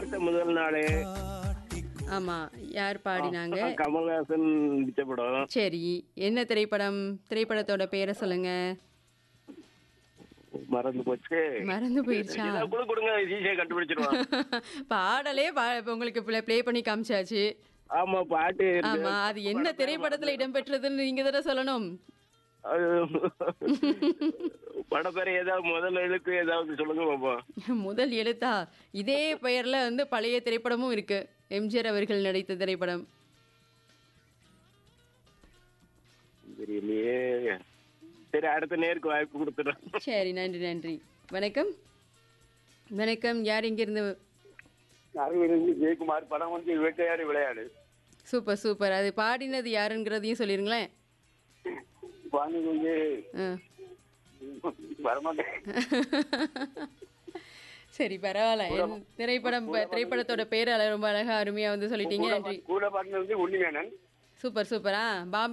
பார்த்த முதல் நாளே ஆமா யார் பாடினாங்க கமல்ஹாசன் நடிச்ச படம் சரி என்ன திரைப்படம் திரைப்படத்தோட பேரை சொல்லுங்க மறந்து போச்சு மறந்து போயிருச்சா ஏதாவது குழு கொடுங்க ஈஸியா கண்டுபிடிச்சிருவான் பாடலே பா- இப்ப உங்களுக்கு ப்ளே பண்ணி காமிச்சாச்சு ஆமா பாட்டு இருக்கு. ஆமா அது என்ன திரைப்படத்துல இடம்பெற்றதுன்னு நீங்க தானே சொல்லணும் அது படப்பேரை ஏதாவது முதல் எழுத்து ஏதாவது சொல்லுங்க பாப்போம் முதல் எழுத்தா இதே பெயர்ல வந்து பழைய திரைப்படமும் இருக்கு எம்ஜிஆர் அவர்கள் நடித்த திரைப்படம் தெரியலையே சரி அடுத்த நேருக்கு வாய்ப்பு கொடுத்துறேன் சரி நன்றி நன்றி வணக்கம் வணக்கம் யார் இங்கிருந்து அருவிலிருந்து ஜெயக்குமார் படம் வந்து வேட்டையாடு விளையாடு சூப்பர் சூப்பர் அது பாடினது யாருங்கிறதையும் சொல்லிருங்களேன் வாங்க வந்து ஆ. வரமாட்டேன் சரி பரவாயில்ல என் திரைப்படம் திரைப்படத்தோட பேர் அழ- ரொம்ப அழகா அருமையா வந்து சொல்லிட்டீங்க நன்றி கூட பாட்டினது வந்து உண்மையானன் சூப்பர் சூப்பரா பாம்பே